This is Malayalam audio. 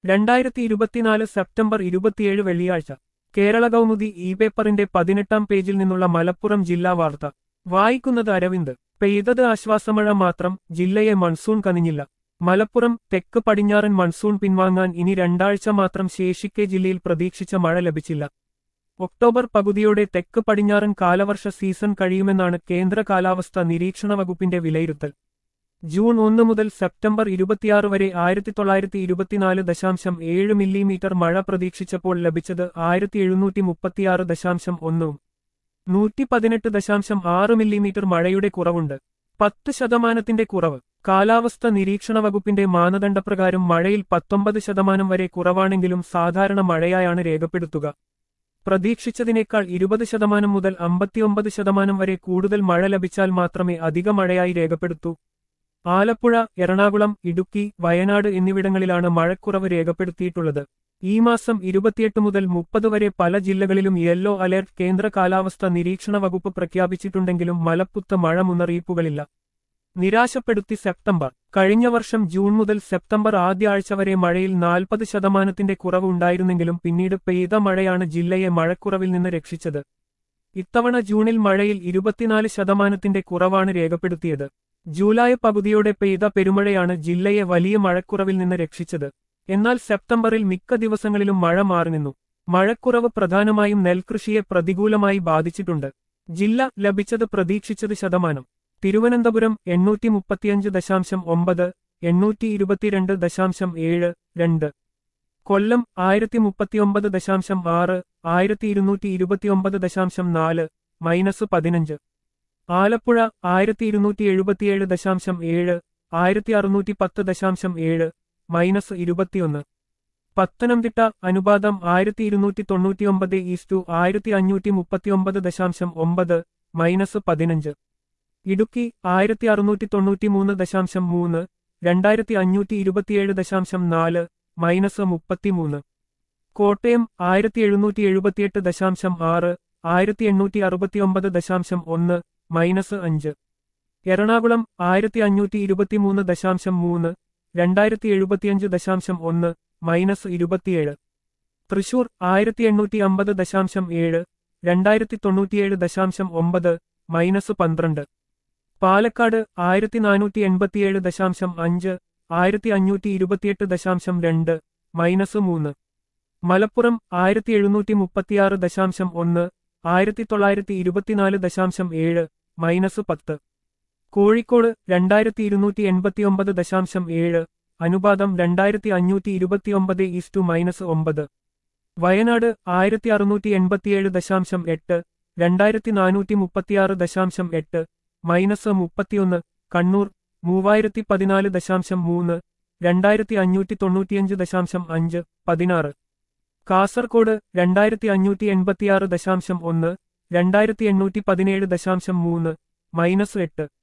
രണ്ടായിരത്തി ഇരുപത്തിനാല് സെപ്റ്റംബർ ഇരുപത്തിയേഴ് വെള്ളിയാഴ്ച കേരള കൗമുദി ഇ പേപ്പറിന്റെ പതിനെട്ടാം പേജിൽ നിന്നുള്ള മലപ്പുറം ജില്ലാ വാർത്ത വായിക്കുന്നത് അരവിന്ദ് പെയ്തത് ആശ്വാസമഴ മാത്രം ജില്ലയെ മൺസൂൺ കനിഞ്ഞില്ല മലപ്പുറം തെക്ക് പടിഞ്ഞാറൻ മൺസൂൺ പിൻവാങ്ങാൻ ഇനി രണ്ടാഴ്ച മാത്രം ശേഷിക്കെ ജില്ലയിൽ പ്രതീക്ഷിച്ച മഴ ലഭിച്ചില്ല ഒക്ടോബർ പകുതിയോടെ തെക്ക് പടിഞ്ഞാറൻ കാലവർഷ സീസൺ കഴിയുമെന്നാണ് കേന്ദ്ര കാലാവസ്ഥാ നിരീക്ഷണ വകുപ്പിന്റെ വിലയിരുത്തൽ ജൂൺ ഒന്ന് മുതൽ സെപ്റ്റംബർ ഇരുപത്തിയാറ് വരെ ആയിരത്തി തൊള്ളായിരത്തി ഇരുപത്തിനാല് ദശാംശം ഏഴ് മില്ലിമീറ്റർ മഴ പ്രതീക്ഷിച്ചപ്പോൾ ലഭിച്ചത് ആയിരത്തി എഴുന്നൂറ്റി മുപ്പത്തിയാറ് ദശാംശം ഒന്നും നൂറ്റി പതിനെട്ട് ദശാംശം ആറ് മില്ലിമീറ്റർ മഴയുടെ കുറവുണ്ട് പത്ത് ശതമാനത്തിന്റെ കുറവ് കാലാവസ്ഥ നിരീക്ഷണ വകുപ്പിന്റെ മാനദണ്ഡപ്രകാരം മഴയിൽ പത്തൊമ്പത് ശതമാനം വരെ കുറവാണെങ്കിലും സാധാരണ മഴയായാണ് രേഖപ്പെടുത്തുക പ്രതീക്ഷിച്ചതിനേക്കാൾ ഇരുപത് ശതമാനം മുതൽ അമ്പത്തിയൊമ്പത് ശതമാനം വരെ കൂടുതൽ മഴ ലഭിച്ചാൽ മാത്രമേ അധിക മഴയായി രേഖപ്പെടുത്തൂ ആലപ്പുഴ എറണാകുളം ഇടുക്കി വയനാട് എന്നിവിടങ്ങളിലാണ് മഴക്കുറവ് രേഖപ്പെടുത്തിയിട്ടുള്ളത് ഈ മാസം ഇരുപത്തിയെട്ട് മുതൽ മുപ്പത് വരെ പല ജില്ലകളിലും യെല്ലോ അലർട്ട് കേന്ദ്ര കാലാവസ്ഥ നിരീക്ഷണ വകുപ്പ് പ്രഖ്യാപിച്ചിട്ടുണ്ടെങ്കിലും മലപ്പുത്ത മഴ മുന്നറിയിപ്പുകളില്ല നിരാശപ്പെടുത്തി സെപ്റ്റംബർ കഴിഞ്ഞ വർഷം ജൂൺ മുതൽ സെപ്റ്റംബർ ആദ്യ ആഴ്ച വരെ മഴയിൽ നാൽപ്പത് ശതമാനത്തിന്റെ കുറവ് ഉണ്ടായിരുന്നെങ്കിലും പിന്നീട് പെയ്ത മഴയാണ് ജില്ലയെ മഴക്കുറവിൽ നിന്ന് രക്ഷിച്ചത് ഇത്തവണ ജൂണിൽ മഴയിൽ ഇരുപത്തിനാല് ശതമാനത്തിന്റെ കുറവാണ് രേഖപ്പെടുത്തിയത് ജൂലൈ പകുതിയോടെ പെയ്ത പെരുമഴയാണ് ജില്ലയെ വലിയ മഴക്കുറവിൽ നിന്ന് രക്ഷിച്ചത് എന്നാൽ സെപ്റ്റംബറിൽ മിക്ക ദിവസങ്ങളിലും മഴ മാറി നിന്നു മഴക്കുറവ് പ്രധാനമായും നെൽകൃഷിയെ പ്രതികൂലമായി ബാധിച്ചിട്ടുണ്ട് ജില്ല ലഭിച്ചത് പ്രതീക്ഷിച്ചത് ശതമാനം തിരുവനന്തപുരം എണ്ണൂറ്റി മുപ്പത്തിയഞ്ച് ദശാംശം ഒമ്പത് എണ്ണൂറ്റി ഇരുപത്തിരണ്ട് ദശാംശം ഏഴ് രണ്ട് കൊല്ലം ആയിരത്തി മുപ്പത്തിയൊമ്പത് ദശാംശം ആറ് ആയിരത്തി ഇരുന്നൂറ്റി ഇരുപത്തിയൊമ്പത് ദശാംശം നാല് മൈനസ് പതിനഞ്ച് ആലപ്പുഴ ആയിരത്തി ഇരുന്നൂറ്റി എഴുപത്തിയേഴ് ദശാംശം ഏഴ് ആയിരത്തി അറുന്നൂറ്റി പത്ത് ദശാംശം ഏഴ് മൈനസ് ഇരുപത്തിയൊന്ന് പത്തനംതിട്ട അനുപാതം ആയിരത്തി ഇരുന്നൂറ്റി തൊണ്ണൂറ്റിയൊമ്പത് ഈസ്റ്റു ആയിരത്തി അഞ്ഞൂറ്റി മുപ്പത്തിയൊമ്പത് ദശാംശം ഒമ്പത് മൈനസ് പതിനഞ്ച് ഇടുക്കി ആയിരത്തി അറുന്നൂറ്റി തൊണ്ണൂറ്റിമൂന്ന് ദശാംശം മൂന്ന് രണ്ടായിരത്തി അഞ്ഞൂറ്റി ഇരുപത്തിയേഴ് ദശാംശം നാല് മൈനസ് മുപ്പത്തിമൂന്ന് കോട്ടയം ആയിരത്തി എഴുന്നൂറ്റി എഴുപത്തിയെട്ട് ദശാംശം ആറ് ആയിരത്തി എണ്ണൂറ്റി അറുപത്തിയൊമ്പത് ദശാംശം ഒന്ന് മൈനസ് അഞ്ച് എറണാകുളം ആയിരത്തി അഞ്ഞൂറ്റി ഇരുപത്തിമൂന്ന് ദശാംശം മൂന്ന് രണ്ടായിരത്തി എഴുപത്തിയഞ്ച് ദശാംശം ഒന്ന് മൈനസ് ഇരുപത്തിയേഴ് തൃശൂർ ആയിരത്തി എണ്ണൂറ്റി അമ്പത് ദശാംശം ഏഴ് രണ്ടായിരത്തി തൊണ്ണൂറ്റിയേഴ് ദശാംശം ഒമ്പത് മൈനസ് പന്ത്രണ്ട് പാലക്കാട് ആയിരത്തി നാനൂറ്റി എൺപത്തിയേഴ് ദശാംശം അഞ്ച് ആയിരത്തി അഞ്ഞൂറ്റി ഇരുപത്തിയെട്ട് ദശാംശം രണ്ട് മൈനസ് മൂന്ന് മലപ്പുറം ആയിരത്തി എഴുന്നൂറ്റി മുപ്പത്തിയാറ് ദശാംശം ഒന്ന് ആയിരത്തി തൊള്ളായിരത്തി ഇരുപത്തിനാല് ദശാംശം ഏഴ് മൈനസ് പത്ത് കോഴിക്കോട് രണ്ടായിരത്തി ഇരുന്നൂറ്റി എൺപത്തിയൊമ്പത് ദശാംശം ഏഴ് അനുപാതം രണ്ടായിരത്തി അഞ്ഞൂറ്റി ഇരുപത്തിയൊമ്പത് ഈസ്റ്റു മൈനസ് ഒമ്പത് വയനാട് ആയിരത്തി അറുന്നൂറ്റി എൺപത്തിയേഴ് ദശാംശം എട്ട് രണ്ടായിരത്തി നാനൂറ്റി മുപ്പത്തിയാറ് ദശാംശം എട്ട് മൈനസ് മുപ്പത്തിയൊന്ന് കണ്ണൂർ മൂവായിരത്തി പതിനാല് ദശാംശം മൂന്ന് രണ്ടായിരത്തി അഞ്ഞൂറ്റി തൊണ്ണൂറ്റിയഞ്ച് ദശാംശം അഞ്ച് പതിനാറ് കാസർകോട് രണ്ടായിരത്തി അഞ്ഞൂറ്റി എൺപത്തിയാറ് ദശാംശം ഒന്ന് രണ്ടായിരത്തി എണ്ണൂറ്റി പതിനേഴ് ദശാംശം മൂന്ന് മൈനസ് എട്ട്